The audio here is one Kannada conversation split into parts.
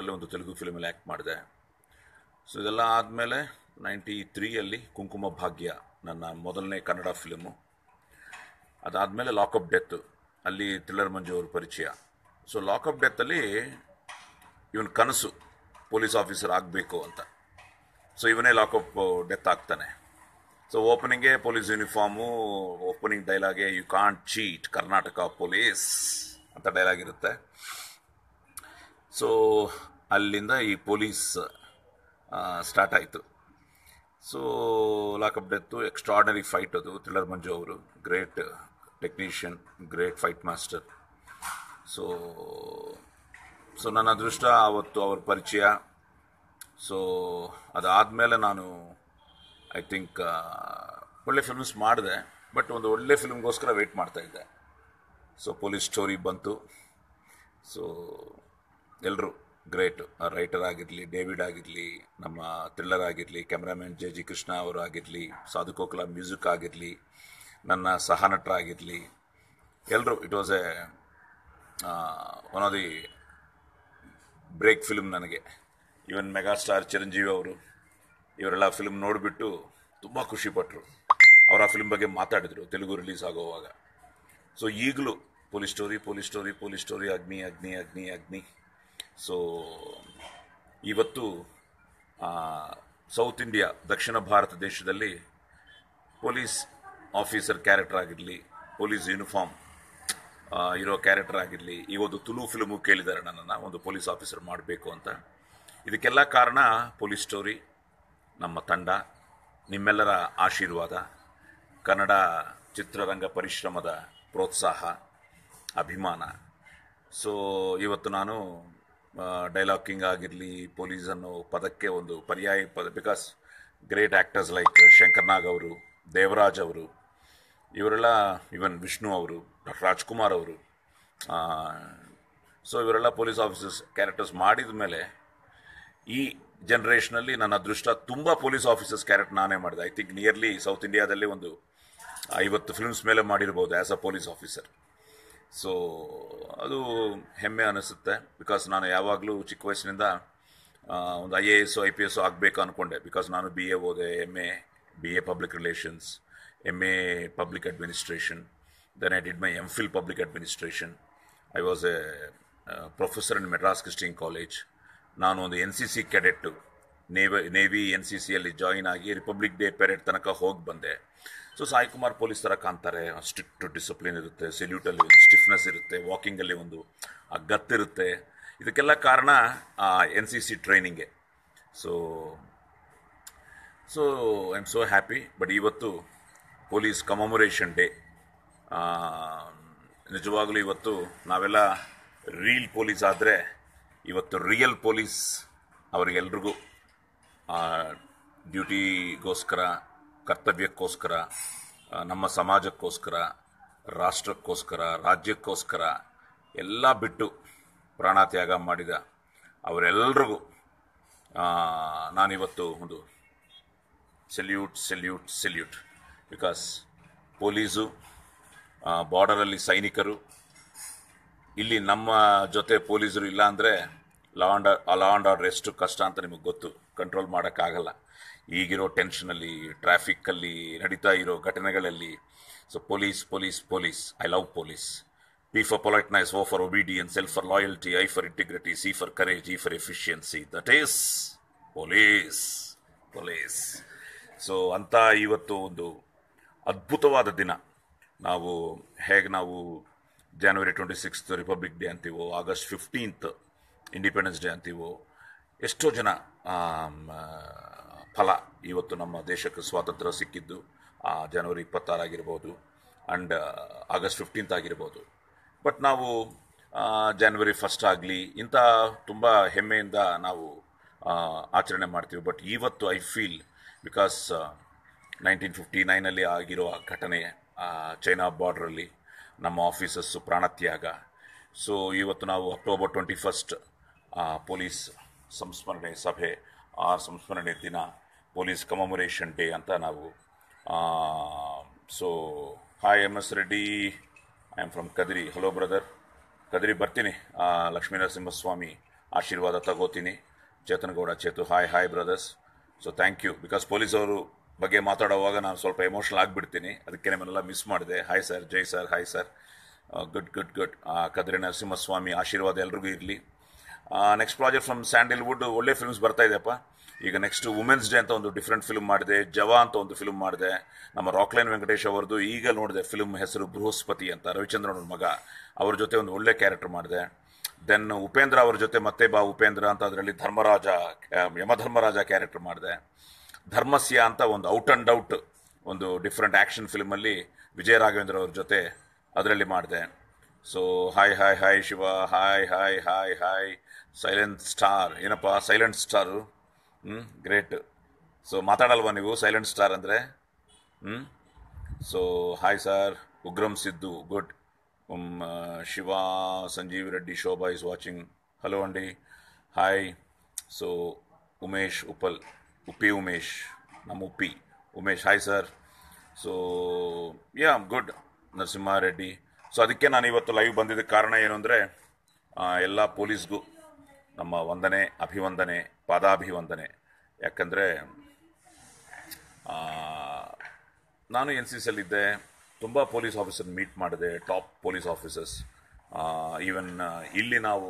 ಅಲ್ಲಿ ಒಂದು ತೆಲುಗು ಫಿಲ್ಮಲ್ಲಿ ಆ್ಯಕ್ಟ್ ಮಾಡಿದೆ ಸೊ ಇದೆಲ್ಲ ಆದಮೇಲೆ ನೈಂಟಿ ತ್ರೀಯಲ್ಲಿ ಕುಂಕುಮ ಭಾಗ್ಯ ನನ್ನ ಮೊದಲನೇ ಕನ್ನಡ ಫಿಲ್ಮು ಅದಾದಮೇಲೆ ಲಾಕಪ್ ಡೆತ್ ಅಲ್ಲಿ ಥ್ರಿಲ್ಲರ್ ಮಂಜು ಅವ್ರ ಪರಿಚಯ ಸೊ ಲಾಕಪ್ ಡೆತ್ತಲ್ಲಿ ಇವನ್ ಕನಸು ಪೊಲೀಸ್ ಆಫೀಸರ್ ಆಗಬೇಕು ಅಂತ ಸೊ ಇವನೇ ಲಾಕಪ್ ಡೆತ್ ಆಗ್ತಾನೆ ಸೊ ಓಪನಿಂಗೇ ಪೊಲೀಸ್ ಯೂನಿಫಾರ್ಮು ಓಪನಿಂಗ್ ಡೈಲಾಗೆ you can't cheat Karnataka police ಅಂತ ಡೈಲಾಗ್ ಇರುತ್ತೆ ಸೊ ಅಲ್ಲಿಂದ ಈ ಪೊಲೀಸ್ ಸ್ಟಾರ್ಟ್ ಆಯಿತು so lockup death extraordinary fight ಅದು ಥ್ರಿಲ್ಲರ್ ಮಂಜು ಅವರು great technician great fight master so so ನನ್ನ ಅದೃಷ್ಟ ಆವತ್ತು ಅವ್ರ ಪರಿಚಯ ಸೊ ಅದಾದಮೇಲೆ ನಾನು ಐ ಥಿಂಕ್ ಒಳ್ಳೆ ಫಿಲ್ಮ್ಸ್ ಮಾಡಿದೆ ಬಟ್ ಒಂದು ಒಳ್ಳೆ ಫಿಲ್ಮ್ಗೋಸ್ಕರ ವೆಯ್ಟ್ ಮಾಡ್ತಾ ಇದ್ದೆ ಸೊ ಪೊಲೀಸ್ ಸ್ಟೋರಿ ಬಂತು ಸೊ ಎಲ್ಲರೂ ಗ್ರೇಟ್ ರೈಟರ್ ಆಗಿರಲಿ ಡೇವಿಡ್ ಆಗಿರಲಿ ನಮ್ಮ ಥ್ರಿಲ್ಲರ್ ಆಗಿರಲಿ ಕ್ಯಾಮ್ರಾಮನ್ ಜೆ ಜಿ ಕೃಷ್ಣ ಅವರು ಆಗಿರಲಿ ಸಾಧು ಕೋಕಲ ಮ್ಯೂಸಿಕ್ ಆಗಿರಲಿ ನನ್ನ ಸಹನಟರಾಗಿರಲಿ ಎಲ್ಲರೂ it was a one of the break film ನನಗೆ ಇವನ್ ಮೆಗಾ ಸ್ಟಾರ್ ಚಿರಂಜೀವಿ ಅವರು ಇವರೆಲ್ಲ ಫಿಲ್ಮ್ ನೋಡಿಬಿಟ್ಟು ತುಂಬ ಖುಷಿಪಟ್ಟರು ಅವರ ಆ ಫಿಲ್ಮ್ ಬಗ್ಗೆ ಮಾತಾಡಿದರು ತೆಲುಗು ರಿಲೀಸ್ ಆಗೋವಾಗ ಸೊ ಈಗಲೂ police story police story police story Agni Agni Agni ಅಗ್ನಿ ಸೊ ಇವತ್ತು ಸೌತ್ ಇಂಡಿಯಾ ದಕ್ಷಿಣ ಭಾರತ ದೇಶದಲ್ಲಿ ಪೊಲೀಸ್ ಆಫೀಸರ್ ಕ್ಯಾರೆಕ್ಟರ್ ಆಗಿರಲಿ ಪೊಲೀಸ್ ಯೂನಿಫಾರ್ಮ್ ಇರೋ ಕ್ಯಾರೆಕ್ಟರ್ ಆಗಿರಲಿ ಈ ಒಂದು ತುಳು ಫಿಲ್ಮು ಕೇಳಿದ್ದಾರೆ ನನ್ನನ್ನು ಒಂದು ಪೊಲೀಸ್ ಆಫೀಸರ್ ಮಾಡಬೇಕು ಅಂತ ಇದಕ್ಕೆಲ್ಲ ಕಾರಣ ಪೊಲೀಸ್ ಸ್ಟೋರಿ ನಮ್ಮ ತಂಡ ನಿಮ್ಮೆಲ್ಲರ ಆಶೀರ್ವಾದ ಕನ್ನಡ ಚಿತ್ರರಂಗ ಪರಿಶ್ರಮದ ಪ್ರೋತ್ಸಾಹ ಅಭಿಮಾನ ಸೊ ಇವತ್ತು ನಾನು ಡೈಲಾಗ್ ಕಿಂಗ್ ಆಗಿರಲಿ ಪೊಲೀಸ್ ಅನ್ನೋ ಪದಕ್ಕೆ ಒಂದು ಪರ್ಯಾಯ ಪದ because great actors like Shankar Nag ಅವರು ದೇವರಾಜ್ ಅವರು ಇವರೆಲ್ಲ ಇವನ್ ವಿಷ್ಣು ಅವರು ಡಾಕ್ಟರ್ ರಾಜ್ಕುಮಾರ್ ಅವರು ಸೊ ಇವರೆಲ್ಲ ಪೊಲೀಸ್ ಆಫೀಸರ್ಸ್ ಕ್ಯಾರೆಕ್ಟರ್ಸ್ ಮಾಡಿದ ಮೇಲೆ ಈ ಜನ್ರೇಷನಲ್ಲಿ ನನ್ನ ಅದೃಷ್ಟ ತುಂಬ ಪೊಲೀಸ್ ಆಫೀಸರ್ಸ್ ಕ್ಯಾರೆಕ್ಟರ್ ನಾನೇ ಮಾಡಿದೆ ಐ ಥಿಂಕ್ ನಿಯರ್ಲಿ ಸೌತ್ ಇಂಡಿಯಾದಲ್ಲಿ ಒಂದು ಐವತ್ತು ಫಿಲ್ಮ್ಸ್ ಮೇಲೆ ಮಾಡಿರ್ಬೋದು as a police officer so ಅದು ಹೆಮ್ಮೆ ಅನಿಸುತ್ತೆ ಬಿಕಾಸ್ ನಾನು ಯಾವಾಗಲೂ ಚಿಕ್ಕ ವಯಸ್ಸಿನಿಂದ ಆ, ಒಂದು I A S I P S ಆಗಬೇಕು ಅಂದ್ಕೊಂಡೆ ಬಿಕಾಸ್ ನಾನು ಬಿ ಎ ಓದೆ M A B A public relations M A public administration then I did my M Phil public administration I was a professor in Madras Christian college ನಾನು ಒಂದು N C C cadet navy navy N C ಸಿಯಲ್ಲಿ ಜಾಯಿನ್ ಆಗಿ ರಿಪಬ್ಲಿಕ್ ಡೇ ಪೆರೇಡ್ ತನಕ ಹೋಗಿ ಬಂದೆ ಸೊ ಸಾಯಿ ಕುಮಾರ್ ಪೊಲೀಸ್ ಥರ ಕಾಣ್ತಾರೆ ಸ್ಟ್ರಿಕ್ಟ್ ಡಿಸಿಪ್ಲಿನ್ ಇರುತ್ತೆ ಸೆಲ್ಯೂಟಲ್ಲಿ ಒಂದು ಸ್ಟಿಫ್ನೆಸ್ ಇರುತ್ತೆ ವಾಕಿಂಗಲ್ಲಿ ಒಂದು ಆ ಗತ್ತಿರುತ್ತೆ ಇದಕ್ಕೆಲ್ಲ ಕಾರಣ ಎನ್ ಸಿ ಸಿ ಟ್ರೈನಿಂಗೆ so so I am so happy but ಇವತ್ತು ಪೊಲೀಸ್ ಕಮಮೊರೇಷನ್ ಡೇ ನಿಜವಾಗಲೂ ಇವತ್ತು ನಾವೆಲ್ಲ ರೀಲ್ ಪೊಲೀಸ್ ಆದರೆ ಇವತ್ತು ರಿಯಲ್ ಪೊಲೀಸ್ ಅವರಿಗೆಲ್ರಿಗೂ ಡ್ಯೂಟಿಗೋಸ್ಕರ ಕರ್ತವ್ಯಕ್ಕೋಸ್ಕರ ಆ, ನಮ್ಮ ಸಮಾಜಕ್ಕೋಸ್ಕರ ರಾಷ್ಟ್ರಕ್ಕೋಸ್ಕರ ರಾಜ್ಯಕ್ಕೋಸ್ಕರ ಎಲ್ಲ ಬಿಟ್ಟು ಪ್ರಾಣತ್ಯಾಗ ಮಾಡಿದ ಅವರೆಲ್ಲರಿಗೂ ಆ, ನಾನಿವತ್ತು ಒಂದು salute salute salute because police ಬಾರ್ಡರಲ್ಲಿ ಸೈನಿಕರು ಇಲ್ಲಿ ನಮ್ಮ ಜೊತೆ ಪೊಲೀಸರು ಇಲ್ಲ ಅಂದರೆ law and law and order ಎಷ್ಟು ಕಷ್ಟ ಅಂತ ನಿಮಗೆ ಗೊತ್ತು ಕಂಟ್ರೋಲ್ ಮಾಡೋಕ್ಕಾಗಲ್ಲ ಈಗಿರೋ ಟೆನ್ಷನಲ್ಲಿ ಟ್ರಾಫಿಕ್ಕಲ್ಲಿ ನಡೀತಾ ಇರೋ ಘಟನೆಗಳಲ್ಲಿ so police police police I love police P for politeness O for obedience L for loyalty I for integrity C for courage E for efficiency that is police police so ಅಂತ ಇವತ್ತು ಒಂದು ಅದ್ಭುತವಾದ ದಿನ ನಾವು ಹೇಗೆ ನಾವು January twenty sixth republic day ಅಂತೀವೋ ಆಗಸ್ಟ್ ಫಿಫ್ಟೀನ್ತ್ ಇಂಡಿಪೆಂಡೆನ್ಸ್ ಡೇ ಅಂತೀವೋ ಎಷ್ಟೋ ಜನ ಆಮ್, ಆ, ಫಲ ಇವತ್ತು ನಮ್ಮ ದೇಶಕ್ಕೆ ಸ್ವಾತಂತ್ರ್ಯ ಸಿಕ್ಕಿದ್ದು ಆ, ಜನವರಿ ಇಪ್ಪತ್ತಾರಾಗಿರ್ಬೋದು ಆ್ಯಂಡ್ ಆಗಸ್ಟ್ ಫಿಫ್ಟೀನ್ತ್ ಆಗಿರ್ಬೋದು ಬಟ್ ನಾವು ಆ, ಜಾನ್ವರಿ ಫಸ್ಟ್ ಆಗಲಿ ಇಂಥ ತುಂಬ ಹೆಮ್ಮೆಯಿಂದ ನಾವು ಆ, ಆಚರಣೆ ಮಾಡ್ತೀವಿ ಬಟ್ ಇವತ್ತು I feel because nineteen fifty ನೈನಲ್ಲಿ ಆಗಿರೋ ಆ ಘಟನೆ ಆ, ಚೈನಾ ಬಾರ್ಡ್ರಲ್ಲಿ ನಮ್ಮ ಆಫೀಸಸ್ಸು ಪ್ರಾಣತ್ಯಾಗ ಸೊ ಇವತ್ತು ನಾವು ಅಕ್ಟೋಬರ್ ಟ್ವೆಂಟಿ ಫಸ್ಟ್ ಪೊಲೀಸ್ ಸಂಸ್ಮರಣೆ ಸಭೆ ಆ ಸಂಸ್ಮರಣೆ ದಿನ ಪೊಲೀಸ್ ಕಮಮೊರೇಷನ್ ಡೇ ಅಂತ ನಾವು so hi M S Reddy I am from Kadiri hello brother Kadiri ಬರ್ತೀನಿ ಆ, ಲಕ್ಷ್ಮೀ ನರಸಿಂಹಸ್ವಾಮಿ ಆಶೀರ್ವಾದ ತಗೋತೀನಿ Chetan Gowda Chetu hi hi brothers so thank you because police ಅವರು ಬಗ್ಗೆ ಮಾತಾಡುವಾಗ ನಾನು ಸ್ವಲ್ಪ ಎಮೋಷನಲ್ ಆಗಿಬಿಡ್ತೀನಿ ಅದಕ್ಕೆ ನಿಮ್ಮನ್ನೆಲ್ಲ ಮಿಸ್ ಮಾಡಿದೆ ಹಾಯ್ ಸರ್ ಜೈ sir hi sir good good good Kadri Narasimhaswamy ಆಶೀರ್ವಾದ ಎಲ್ರಿಗೂ ಇರಲಿ ನೆಕ್ಸ್ಟ್ ಪ್ರಾಜೆಕ್ಟ್ ಫ್ರಮ್ ಸ್ಯಾಂಡಲ್ವುಡ್ ಒಳ್ಳೆ ಫಿಲ್ಮ್ಸ್ ಬರ್ತಾ ಇದೆಯಪ್ಪ ಈಗ ನೆಕ್ಸ್ಟ್ ವುಮೆನ್ಸ್ ಡೇ ಅಂತ ಒಂದು ಡಿಫ್ರೆಂಟ್ ಫಿಲ್ಮ್ ಮಾಡಿದೆ ಜವಾ ಅಂತ ಒಂದು ಫಿಲ್ಮ್ ಮಾಡಿದೆ ನಮ್ಮ ರಾಕ್ಲೈನ್ ವೆಂಕಟೇಶ್ ಅವರದು ಈಗ ನೋಡಿದೆ ಫಿಲ್ಮ್ ಹೆಸರು ಬೃಹಸ್ಪತಿ ಅಂತ ರವಿಚಂದ್ರನ್ ಅವ್ರ ಮಗ ಅವ್ರ ಜೊತೆ ಒಂದು ಒಳ್ಳೆ ಕ್ಯಾರೆಕ್ಟರ್ ಮಾಡಿದೆ ದೆನ್ ಉಪೇಂದ್ರ ಅವ್ರ ಜೊತೆ ಮತ್ತೆ ಬಾ ಉಪೇಂದ್ರ ಅಂತ ಅದರಲ್ಲಿ ಧರ್ಮರಾಜ ಆ, ಯಮಧರ್ಮರಾಜ ಕ್ಯಾರೆಕ್ಟರ್ ಮಾಡಿದೆ ಧರ್ಮಸ್ಯ ಅಂತ ಒಂದು ಔಟ್ ಅಂಡ್ ಔಟ್ ಒಂದು ಡಿಫ್ರೆಂಟ್ ಆ್ಯಕ್ಷನ್ ಫಿಲ್ಮಲ್ಲಿ ವಿಜಯ ರಾಘವೇಂದ್ರ ಅವ್ರ ಜೊತೆ ಅದರಲ್ಲಿ ಮಾಡಿದೆ so hi hi hi Shiva hi hi hi hi silent star ಏನಪ್ಪ ಸೈಲೆಂಟ್ ಸ್ಟಾರು ಹ್ಞೂ ಗ್ರೇಟ್ ಸೊ ಮಾತಾಡಲ್ವಾ ನೀವು ಸೈಲೆಂಟ್ ಸ್ಟಾರ್ ಅಂದರೆ ಹ್ಞೂ so hi sir Ugram Siddu good Shiva Sanjeev Reddy Shobha is watching hello ಅಂಡಿ ಹಾಯ್ ಸೊ ಉಮೇಶ್ ಉಪಲ್ ಉಪ್ಪಿ ಉಮೇಶ್ ನಮ್ಮ Uppi Umesh hi sir so yeah good Narasimha Reddy so ಅದಕ್ಕೆ ನಾನು ಇವತ್ತು ಲೈವ್ ಬಂದಿದ್ದಕ್ಕೆ ಕಾರಣ ಏನು ಅಂದರೆ ಎಲ್ಲ ಪೊಲೀಸ್ಗೂ ನಮ್ಮ ವಂದನೆ ಅಭಿವಂದನೆ ಪಾದಾಭಿವಂದನೆ ಯಾಕಂದರೆ ನಾನು ಎನ್ ಸಿ ಸಿಯಲ್ಲಿದ್ದೆ ತುಂಬ ಪೊಲೀಸ್ ಆಫೀಸರ್ ಮೀಟ್ ಮಾಡಿದೆ ಟಾಪ್ ಪೊಲೀಸ್ ಆಫೀಸರ್ಸ್ ಈವನ್ ಇಲ್ಲಿ ನಾವು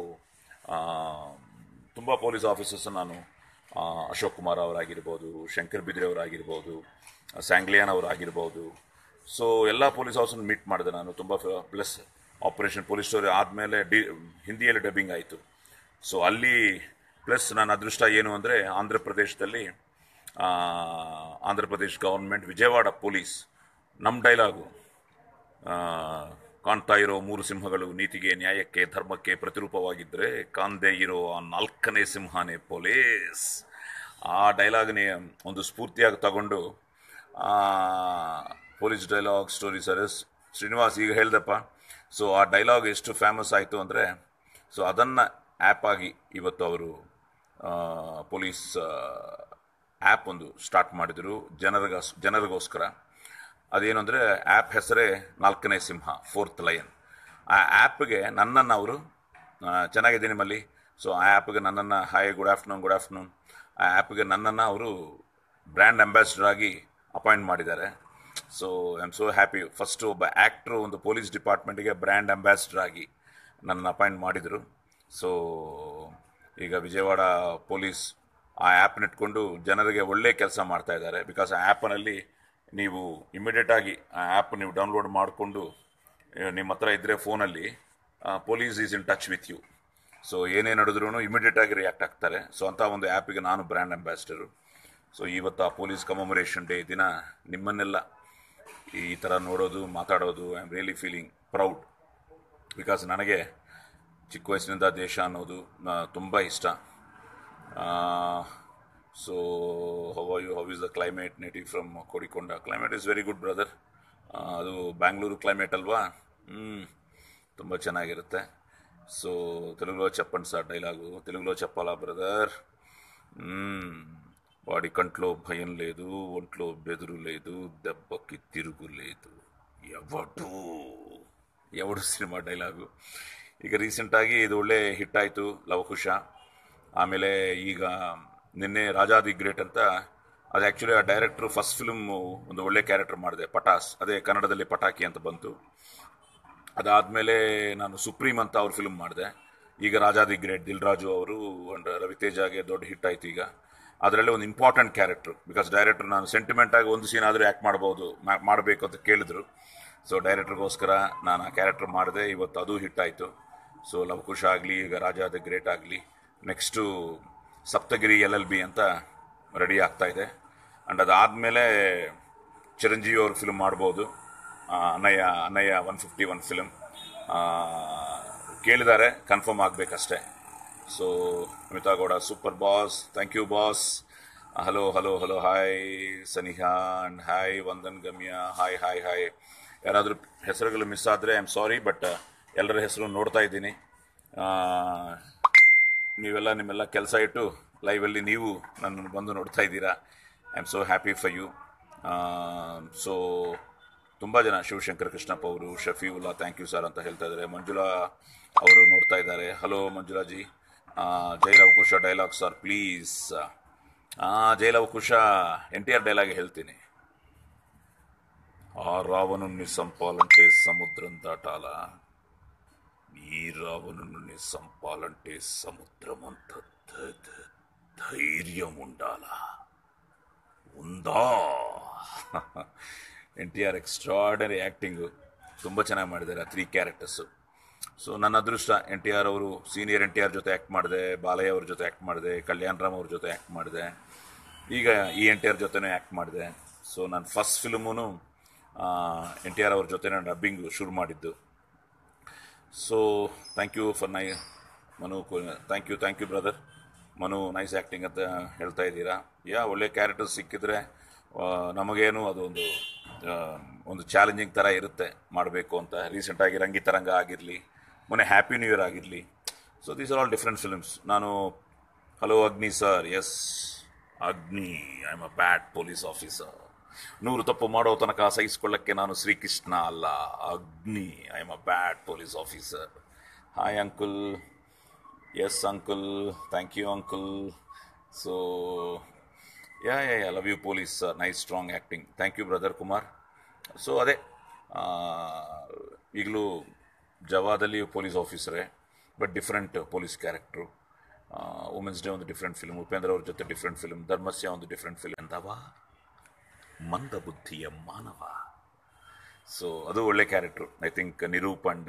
ತುಂಬ ಪೊಲೀಸ್ ಆಫೀಸರ್ಸ್ ನಾನು ಆ, ಅಶೋಕ್ ಕುಮಾರ್ ಅವರಾಗಿರ್ಬೋದು ಶಂಕರ್ ಬಿದ್ರಿ ಅವರಾಗಿರ್ಬೋದು ಸ್ಯಾಂಗ್ಲಿಯಾನ್ ಅವರಾಗಿರ್ಬೋದು ಸೊ ಎಲ್ಲ ಪೊಲೀಸ್ ಆಫೀಸರ್ ಮೀಟ್ ಮಾಡಿದೆ ನಾನು ತುಂಬ ಪ್ಲಸ್ ಆಪರೇಷನ್ ಪೊಲೀಸ್ ಸ್ಟೋರಿ ಆದಮೇಲೆ ಡಿ ಹಿಂದಿಯಲ್ಲಿ ಡಬ್ಬಿಂಗ್ ಆಯಿತು ಸೊ ಅಲ್ಲಿ ಪ್ಲಸ್ ನನ್ನ ಅದೃಷ್ಟ ಏನು ಅಂದರೆ ಆಂಧ್ರ ಪ್ರದೇಶದಲ್ಲಿ ಆ, ಆಂಧ್ರ ಪ್ರದೇಶ್ ಗೌರ್ಮೆಂಟ್ ವಿಜಯವಾಡ ಪೊಲೀಸ್ ನಮ್ಮ ಡೈಲಾಗು ಆ, ಕಾಣ್ತಾ ಇರೋ ಮೂರು ಸಿಂಹಗಳು ನೀತಿಗೆ ನ್ಯಾಯಕ್ಕೆ ಧರ್ಮಕ್ಕೆ ಪ್ರತಿರೂಪವಾಗಿದ್ದರೆ ಕಾಂದೆ ಇರೋ ಆ ನಾಲ್ಕನೇ ಸಿಂಹನೇ ಪೊಲೀಸ್ ಆ ಡೈಲಾಗ್ನೇ ಒಂದು ಸ್ಫೂರ್ತಿಯಾಗಿ ತಗೊಂಡು ಆ, police dialogue story Saras Srinivas ಈಗ ಹೇಳ್ದಪ್ಪ ಸೊ ಆ ಡೈಲಾಗ್ ಎಷ್ಟು ಫೇಮಸ್ ಆಯಿತು ಅಂದರೆ ಸೊ ಅದನ್ನು ಆ್ಯಪ್ ಆಗಿ ಇವತ್ತು ಅವರು ಆ, ಪೊಲೀಸ್ ಆ್ಯಪ್ ಒಂದು ಸ್ಟಾರ್ಟ್ ಮಾಡಿದರು ಜನರಿಗ ಜನರಿಗೋಸ್ಕರ ಅದೇನು ಅಂದರೆ ಆ್ಯಪ್ ಹೆಸರೇ ನಾಲ್ಕನೇ ಸಿಂಹ ಫೋರ್ತ್ ಲಯನ್ ಆ ಆ್ಯಪ್ಗೆ ನನ್ನನ್ನು ಅವರು ಚೆನ್ನಾಗಿದೆ ನಿಮ್ಮಲ್ಲಿ ಸೊ ಆ ಆ್ಯಪ್ಗೆ ನನ್ನನ್ನು hi good afternoon good afternoon ಆ ಆ್ಯಪ್ಗೆ ನನ್ನನ್ನು ಅವರು ಬ್ರ್ಯಾಂಡ್ ಅಂಬಾಸಿಡರ್ ಆಗಿ ಅಪಾಯಿಂಟ್ ಮಾಡಿದ್ದಾರೆ so I am so happy first ಒಬ್ಬ ಆ್ಯಕ್ಟ್ರು ಒಂದು ಪೊಲೀಸ್ ಡಿಪಾರ್ಟ್ಮೆಂಟಿಗೆ ಬ್ರ್ಯಾಂಡ್ ಅಂಬಾಸಿಡರ್ ಆಗಿ ನನ್ನನ್ನು ಅಪಾಯಿಂಟ್ ಮಾಡಿದರು ಸೊ ಈಗ ವಿಜಯವಾಡ ಪೊಲೀಸ್ ಆ ಆ್ಯಪ್ನ ಇಟ್ಕೊಂಡು ಜನರಿಗೆ ಒಳ್ಳೆ ಕೆಲಸ ಮಾಡ್ತಾ ಇದ್ದಾರೆ ಬಿಕಾಸ್ ಆ ಆ್ಯಪ್ನಲ್ಲಿ ನೀವು ಇಮಿಡಿಯೇಟಾಗಿ ಆ ಆ್ಯಪ್ ನೀವು ಡೌನ್ಲೋಡ್ ಮಾಡಿಕೊಂಡು ನಿಮ್ಮ ಹತ್ರ ಇದ್ದರೆ ಫೋನಲ್ಲಿ police is in touch with you so ಏನೇ ನಡೆದ್ರೂ ಇಮಿಡಿಯೇಟಾಗಿ ರಿಯಾಕ್ಟ್ ಆಗ್ತಾರೆ ಸೊ ಅಂಥ ಒಂದು ಆ್ಯಪಿಗೆ ನಾನು ಬ್ರ್ಯಾಂಡ್ ಅಂಬಾಸಿಡರು ಸೊ ಇವತ್ತು ಆ ಪೊಲೀಸ್ ಕಮಮರೇಷನ್ ಡೇ ದಿನ ನಿಮ್ಮನ್ನೆಲ್ಲ ಈ ಥರ ನೋಡೋದು ಮಾತಾಡೋದು I am really feeling proud because ನನಗೆ ಚಿಕ್ಕ ವಯಸ್ಸಿನಿಂದ ದೇಶ ಅನ್ನೋದು ತುಂಬ ಇಷ್ಟ so how are you how is the climate native from Kodikonda climate is very good brother ಅದು ಬ್ಯಾಂಗ್ಳೂರು ಕ್ಲೈಮೇಟ್ ಅಲ್ವಾ ಹ್ಞೂ ತುಂಬ ಚೆನ್ನಾಗಿರುತ್ತೆ సో తెలుగులో చెప్పండి సార్ డైలాగు తెలుగులో చెప్పాలా బ్రదర్ మ్మ్. వాడి కంట్లో భయం లేదు ఒంట్లో బెదురు లేదు దెబ్బకి తిరుగు లేదు ఎవడు ఎవడు ಸಿನಿಮಾ ಡೈಲಾಗು ಈಗ ರೀಸೆಂಟಾಗಿ ಇದು ಒಳ್ಳೆ ಹಿಟ್ ಆಯಿತು ಲವಕುಶ ಆಮೇಲೆ ಈಗ ನಿನ್ನೆ ರಾಜಾ ದಿ ಗ್ರೇಟ್ ಅಂತ ಅದು ಆ್ಯಕ್ಚುಲಿ ಆ ಡೈರೆಕ್ಟ್ರು ಫಸ್ಟ್ ಫಿಲ್ಮು ಒಂದು ಒಳ್ಳೆ ಕ್ಯಾರೆಕ್ಟರ್ ಮಾಡಿದೆ ಪಟಾಸ್ ಅದೇ ಕನ್ನಡದಲ್ಲಿ ಪಟಾಕಿ ಅಂತ ಬಂತು ಅದಾದಮೇಲೆ ನಾನು ಸುಪ್ರೀಂ ಅಂತ ಅವ್ರ ಫಿಲ್ಮ್ ಮಾಡಿದೆ ಈಗ ರಾಜಾ ದಿ ಗ್ರೇಟ್ ದಿಲ್ ರಾಜು ಅವರು ಅಂಡ್ ರವಿತೇಜಾಗೆ ದೊಡ್ಡ ಹಿಟ್ ಆಯ್ತು ಈಗ ಅದರಲ್ಲಿ ಒಂದು ಇಂಪಾರ್ಟೆಂಟ್ ಕ್ಯಾರೆಕ್ಟರ್ ಬಿಕಾಸ್ ಡೈರೆಕ್ಟರ್ ನಾನು ಸೆಂಟಿಮೆಂಟ್ ಆಗಿ ಒಂದು ಸೀನ್ ಆದರೂ ಯಾಕೆ ಮಾಡ್ಬೋದು ಮಾ- ಮಾಡಬೇಕು ಅಂತ ಕೇಳಿದ್ರು ಸೊ ಡೈರೆಕ್ಟರ್ಗೋಸ್ಕರ ನಾನು ಆ ಕ್ಯಾರೆಕ್ಟರ್ ಮಾಡಿದೆ ಇವತ್ತು ಅದು ಹಿಟ್ ಆಯಿತು ಸೊ ಲವಕುಶ ಆಗಲಿ ಈಗ ರಾಜಾ ದಿ ಗ್ರೇಟ್ ಆಗಲಿ next Saptagiri L L B ಅಂತ ರೆಡಿ ಆಗ್ತಾ ಇದೆ ಆ್ಯಂಡ್ ಅದಾದಮೇಲೆ ಚಿರಂಜೀವಿ ಅವ್ರ ಫಿಲ್ಮ್ ಮಾಡ್ಬೋದು ಆ, ಅನಯ್ಯ ಅನಯ್ಯ ಒನ್ ಫಿಫ್ಟಿ ಒನ್ ಫಿಲ್ಮ್ ಕೇಳಿದ್ದಾರೆ ಕನ್ಫರ್ಮ್ ಆಗಬೇಕಷ್ಟೇ so Amita Gowda super boss thank you boss hello hello hello hi Saniha and hi Vandan Gamya hi hi hi ಯಾರಾದರೂ ಹೆಸರುಗಳು ಮಿಸ್ ಆದರೆ ಐ ಆಮ್ ಸಾರಿ ಬಟ್ ಎಲ್ಲರ ಹೆಸರು ನೋಡ್ತಾ ಇದ್ದೀನಿ ಆ, ನೀವೆಲ್ಲ ನಿಮ್ಮೆಲ್ಲ ಕೆಲಸ ಇಟ್ಟು ಲೈವಲ್ಲಿ ನೀವು ನನ್ನನ್ನು ಬಂದು ನೋಡ್ತಾ ಇದ್ದೀರಾ I am so happy for you so ತುಂಬ ಜನ ಶಿವಶಂಕರ ಕೃಷ್ಣಪ್ಪ ಅವರು ಶಫೀವುಲ್ಲಾ ಥ್ಯಾಂಕ್ ಯು ಸರ್ ಅಂತ ಹೇಳ್ತಾ ಇದ್ದಾರೆ ಮಂಜುಳಾ ಅವರು ನೋಡ್ತಾ ಇದ್ದಾರೆ hello Manjula ji Jai Lava Kusha dialogue sir please Jai Lava Kusha N T R dialogue ಹೇಳ್ತೀನಿ ఆ రావణుణ్ణి సంపాలంటే సముద్రం దాటాలా ఈ రావణుణ్ణి సంపాలంటే సముద్రం అంత ధ- ధ- ధైర్యం ఉండాలా ఉందా N T R extraordinary acting ತುಂಬ ಚೆನ್ನಾಗಿ ಮಾಡಿದ್ದಾರೆ ಆ ತ್ರೀ ಕ್ಯಾರೆಕ್ಟರ್ಸು ಸೊ ನನ್ನ ಅದೃಷ್ಟ ಎನ್ ಟಿ ಆರ್ ಅವರು ಸೀನಿಯರ್ ಎನ್ ಟಿ ಆರ್ ಜೊತೆ ಆ್ಯಕ್ಟ್ ಮಾಡಿದೆ ಬಾಲಯ್ಯ ಅವ್ರ ಜೊತೆ ಆ್ಯಕ್ಟ್ ಮಾಡಿದೆ ಕಲ್ಯಾಣ್ ರಾಮ್ ಅವ್ರ ಜೊತೆ ಆ್ಯಕ್ಟ್ ಮಾಡಿದೆ ಈಗ ಈ ಎನ್ ಟಿ ಆರ್ ಜೊತೆನೂ ಆ್ಯಕ್ಟ್ ಮಾಡಿದೆ ಸೊ ನಾನು ಫಸ್ಟ್ ಫಿಲ್ಮೂ ಎನ್ ಟಿ ಆರ್ ಅವ್ರ ಜೊತೆ ನಾನು ಡಬ್ಬಿಂಗ್ ಶುರು ಮಾಡಿದ್ದು ಸೊ ಥ್ಯಾಂಕ್ ಯು ಫಾರ್ ನೈ Manu thank you thank you brother Manu nice acting ಅಂತ ಹೇಳ್ತಾ ಇದ್ದೀರಾ ಯಾ ಒಳ್ಳೆ ಕ್ಯಾರೆಕ್ಟರ್ ಸಿಕ್ಕಿದ್ರೆ ಆ, ನಮಗೇನು ಅದೊಂದು ಆ, ಒಂದು ಚಾಲೆಂಜಿಂಗ್ ಥರ ಇರುತ್ತೆ ಮಾಡಬೇಕು ಅಂತ ರೀಸೆಂಟಾಗಿ ರಂಗಿತರಂಗ ಆಗಿರಲಿ ಮೊನ್ನೆ ಹ್ಯಾಪಿ ನ್ಯೂ ಇಯರ್ ಆಗಿರಲಿ so these are all different films ನಾನು hello Agni sir yes Agni I am a bad police officer ನೂರು ತಪ್ಪು ಮಾಡೋ ತನಕ ಸಹಿಸಿಕೊಳ್ಳಕ್ಕೆ ನಾನು ಶ್ರೀಕೃಷ್ಣ ಅಲ್ಲ Agni I am a bad police officer hi uncle yes uncle thank you uncle so yeah yeah yeah love you police nice strong acting thank you brother Kumar so ಅದೇ ಆ, ಈಗಲೂ ಜವಾದಲ್ಲಿ ಪೊಲೀಸ್ ಆಫೀಸರೇ but different police character women's day ಒಂದು ಡಿಫ್ರೆಂಟ್ ಫಿಲ್ಮ್ ಉಪೇಂದ್ರ ಅವ್ರ ಜೊತೆ ಡಿಫ್ರೆಂಟ್ ಫಿಲ್ಮ್ ಧರ್ಮಸ್ಯ ಒಂದು ಡಿಫ್ರೆಂಟ್ ಫಿಲ್ಮ್ ಅಂತವಾ ಮಂದಬುದ್ಧಿಯ ಮಾನವ ಸೊ ಅದು ಒಳ್ಳೆ character I think Nirup and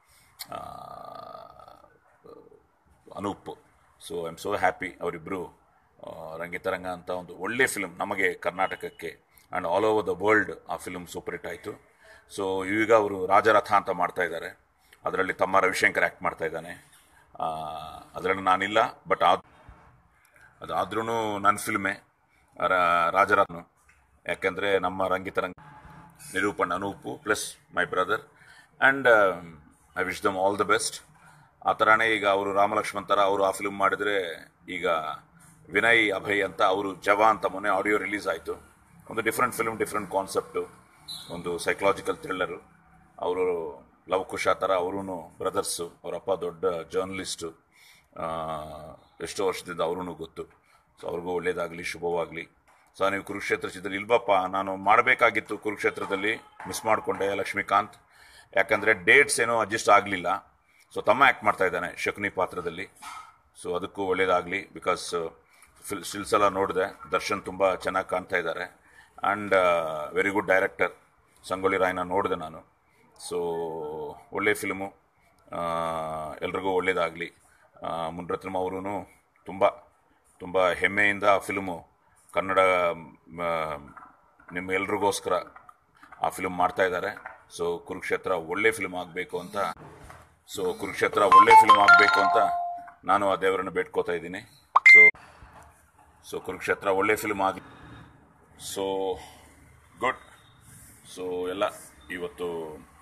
Anup so I am so happy ಅವರಿಬ್ಬರು ರಂಗಿತರಂಗ ಅಂತ ಒಂದು ಒಳ್ಳೆ ಫಿಲ್ಮ್ ನಮಗೆ ಕರ್ನಾಟಕಕ್ಕೆ and all over the world ಆ ಫಿಲ್ಮ್ ಸೂಪರ್ ಹಿಟ್ ಆಯಿತು ಸೊ ಈಗ ಅವರು ರಾಜರಥ ಅಂತ ಮಾಡ್ತಾ ಇದ್ದಾರೆ ಅದರಲ್ಲಿ ತಮ್ಮ ರವಿಶಂಕರ್ ಆ್ಯಕ್ಟ್ ಮಾಡ್ತಾ ಇದ್ದಾನೆ ಅದರಲ್ಲಿ ನಾನಿಲ್ಲ ಬಟ್ ಆ ಅದಾದ್ರೂ ನನ್ನ ಫಿಲ್ಮೇ ರ- ರಾಜರತ್ನ ಯಾಕೆಂದರೆ ನಮ್ಮ Rangitaranga Nirupan Anup plus my brother and I wish them all the best ಆ ಥರನೇ ಈಗ ಅವರು ರಾಮಲಕ್ಷ್ಮಣ್ ಥರ ಅವರು ಆ ಫಿಲ್ಮ್ ಮಾಡಿದರೆ ಈಗ ವಿನಯ್ ಅಭಯ್ ಅಂತ ಅವರು ಜವ ಅಂತ ಮೊನ್ನೆ ಆಡಿಯೋ ರಿಲೀಸ್ ಆಯಿತು ಒಂದು ಡಿಫ್ರೆಂಟ್ ಫಿಲ್ಮ್ ಡಿಫ್ರೆಂಟ್ ಕಾನ್ಸೆಪ್ಟು ಒಂದು ಸೈಕಲಾಜಿಕಲ್ ಥ್ರಿಲ್ಲರು ಅವರು ಲವಕುಶ ಥರ ಅವರೂ ಬ್ರದರ್ಸು ಅವರಪ್ಪ ದೊಡ್ಡ ಜರ್ನಲಿಸ್ಟು ಎಷ್ಟೋ ವರ್ಷದಿಂದ ಅವ್ರೂ ಗೊತ್ತು ಸೊ ಅವ್ರಿಗೂ ಒಳ್ಳೇದಾಗಲಿ ಶುಭವಾಗಲಿ ಸೊ ನೀವು ಕುರುಕ್ಷೇತ್ರ ಚಿತ್ರದಲ್ಲಿ ಇಲ್ವಪ್ಪ ನಾನು ಮಾಡಬೇಕಾಗಿತ್ತು ಕುರುಕ್ಷೇತ್ರದಲ್ಲಿ ಮಿಸ್ ಮಾಡಿಕೊಂಡೆ ಲಕ್ಷ್ಮೀಕಾಂತ್ ಯಾಕಂದರೆ ಡೇಟ್ಸ್ ಏನೋ ಅಡ್ಜಸ್ಟ್ ಆಗಲಿಲ್ಲ ಸೊ ತಮ್ಮ ಆ್ಯಕ್ಟ್ ಮಾಡ್ತಾ ಇದ್ದಾನೆ ಶಕುನಿ ಪಾತ್ರದಲ್ಲಿ ಸೊ ಅದಕ್ಕೂ ಒಳ್ಳೇದಾಗಲಿ ಬಿಕಾಸ್ ಫಿಲ್ ಸ್ಟಿಲ್ಸ್ ಎಲ್ಲ ನೋಡಿದೆ ದರ್ಶನ್ ತುಂಬ ಚೆನ್ನಾಗಿ ಕಾಣ್ತಾ ಇದ್ದಾರೆ and very good director Sangolli Rayanna ನೋಡಿದೆ ನಾನು ಸೊ ಒಳ್ಳೆ ಫಿಲ್ಮು ಎಲ್ರಿಗೂ ಒಳ್ಳೇದಾಗಲಿ ಮುನ್ರತ್ನಂ ಅವರೂ ತುಂಬ ತುಂಬ ಹೆಮ್ಮೆಯಿಂದ ಆ ಫಿಲ್ಮು ಕನ್ನಡ ಮ, ನಿಮ್ಮ ಎಲ್ರಿಗೋಸ್ಕರ ಆ ಫಿಲ್ಮ್ ಮಾಡ್ತಾ ಇದ್ದಾರೆ ಸೊ ಕುರುಕ್ಷೇತ್ರ ಒಳ್ಳೆ ಫಿಲ್ಮ್ ಆಗಬೇಕು ಅಂತ ಸೊ ಕುರುಕ್ಷೇತ್ರ ಒಳ್ಳೆ ಫಿಲ್ಮ್ ಆಗಬೇಕು ಅಂತ ನಾನು ಆ ದೇವರನ್ನು ಬೇಡ್ಕೋತಾ ಇದ್ದೀನಿ ಸೊ ಸೊ ಕುರುಕ್ಷೇತ್ರ ಒಳ್ಳೆ ಫಿಲ್ಮ್ ಆಗಲಿ ಸೊ ಗುಡ್ ಸೊ ಎಲ್ಲ ಇವತ್ತು